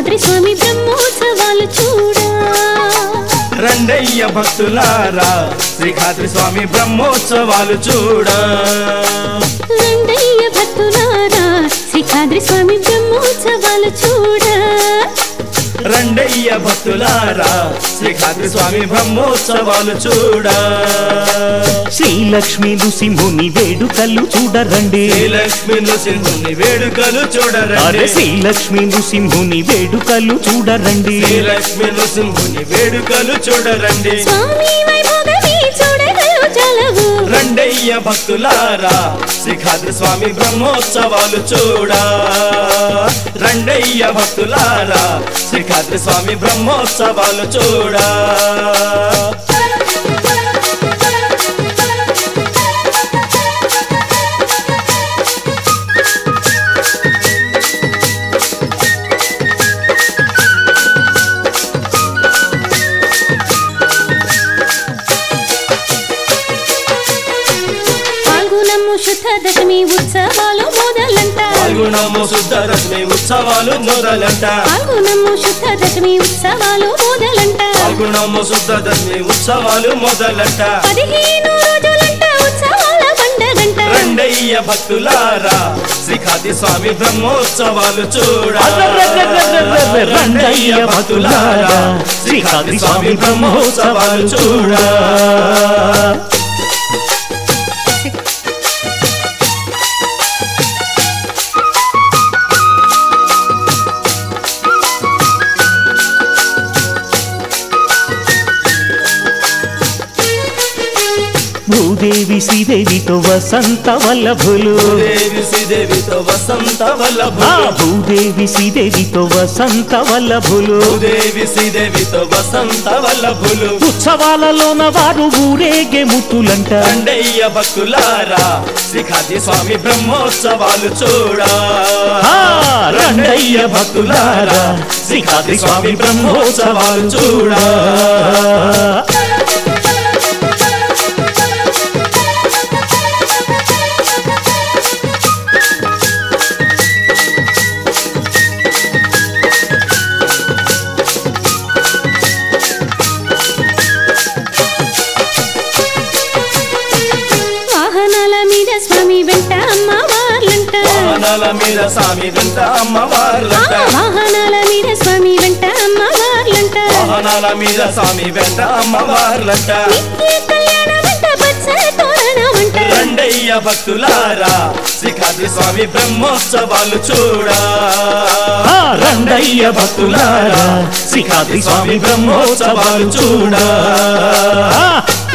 శ్రీకాద్రి స్వామి బ్రహ్మోత్సవాలు చూడా రండయ్య భక్తులారా శ్రీఖాద్రి స్వామి బ్రహ్మోత్సవాలు చూడ రండయ్య భక్తులారా శ్రీకాద్రి స్వామి బ్రహ్మోత్సవాలు చూడా రండయ్య భక్తులారా శ్రీఖాద్రి స్వామి బ్రహ్మోత్సవాలు చూడ శ్రీలక్ష్మి నృసింహుని వేడుకలు చూడరండి శ్రీలక్ష్మి నృసింహుని వేడుకలు అరే చూడరండి శ్రీలక్ష్మి నృసింహుని వేడుకలు చూడరండి శ్రీలక్ష్మి నృసింహుని వేడుకలు చూడరండి స్వామి వైభోగమే చూడగలు చలవు రండయ్య భక్తులారా శ్రీఖాద్రి స్వామి బ్రహ్మోత్సవాలు చూడ రండయ్య భక్తులారా శ్రీఖాద్రి స్వామి బ్రహ్మోత్సవాలు చూడ పాల్గొనము శుద్ధ దశమి ఉత్సవాలు మొదలంట పాల్గొనము శుద్ధ దశమి ఉత్సవాలు మొదలంట పాల్గొనము శుద్ధ దశమి ఉత్సవాలు మొదలంట పాల్గొనము శుద్ధ దశమి ఉత్సవాలు మొదలంట పదిహేను రోజులంట ఉత్సవాల పండగంట రండయ్య భక్తులారా శ్రీఖాద్రి స్వామి బ్రహ్మోత్సవాలు చూడ రండయ్య భక్తులారా శ్రీకాద్రి స్వామి బ్రహ్మోత్సవాలు చూడ భూదేవి శ్రీదేవితో వసంత వల్లభులు దేవి శ్రీదేవితో వసంత ఆ వల్లభులు భూదేవి శ్రీదేవితో వసంత వల్లభులు దేవి శ్రీదేవితో వసంత వల్లభులు ఉత్సవాలలోన వారు ఊరేగే ముత్తులంట రండయ్య భక్తులారా శ్రీఖాద్రి స్వామి బ్రహ్మోత్సవాలు చూడ ఆ, రండయ్య భక్తులారా శ్రీకాద్రి స్వామి బ్రహ్మోత్సవాలు చూడ వాహనాల మీద స్వామి వెంట అమ్మవార్లంట వాహనాల మీద స్వామి వెంట ఆ, అమ్మవార్లంట వాహనాల మీద స్వామి వెంట అమ్మవార్లంట వాహనాల మీద స్వామి వెంట అమ్మవార్లంట నిత్య కళ్యాణ వెంట పచ్చ తోరణమంట రండయ్య భక్తులారా శ్రీఖాద్రి స్వామి బ్రహ్మోత్సవాలు చూడ ఆ, రండయ్య భక్తులారా శ్రీకాద్రి స్వామి బ్రహ్మోత్సవాలు చూడ ఆ,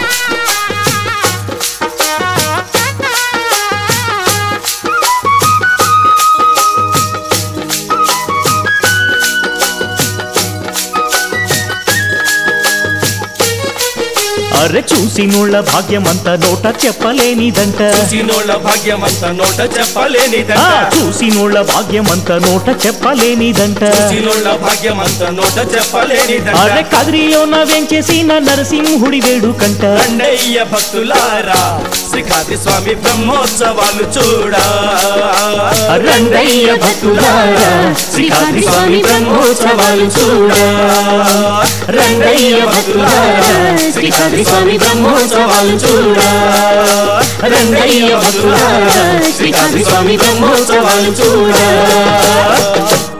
అరె చూసినోళ్ళ భాగ్యమంత నోట చెప్పలేనిదంట చూసినోళ్ళ భాగ్యమంత నోట ఆ, చెప్పలేనిదంట చూసినోళ్ళ భాగ్యమంత నోట చెప్పలేనిదంట చూసినోళ్ళ భాగ్యమంత నోట చెప్పలేనిదంట అరె కదిరిలోన వెంచేసిన నరసింహుడి వేడుకంట రండయ్య భక్తులారా శ్రీఖాద్రి స్వామి బ్రహ్మోత్సవాలు చూడ రండయ్య భక్తులారా శ్రీకాద్రి స్వామి బ్రహ్మోత్సవాలు చూడ రండయ్య భక్తులారా శ్రీకాద్రి స్వామి బ్రహ్మోత్సవాలు చూడ రండయ్య భక్తులారా శ్రీకాద్రి స్వామి బ్రహ్మోత్సవాలు చూడ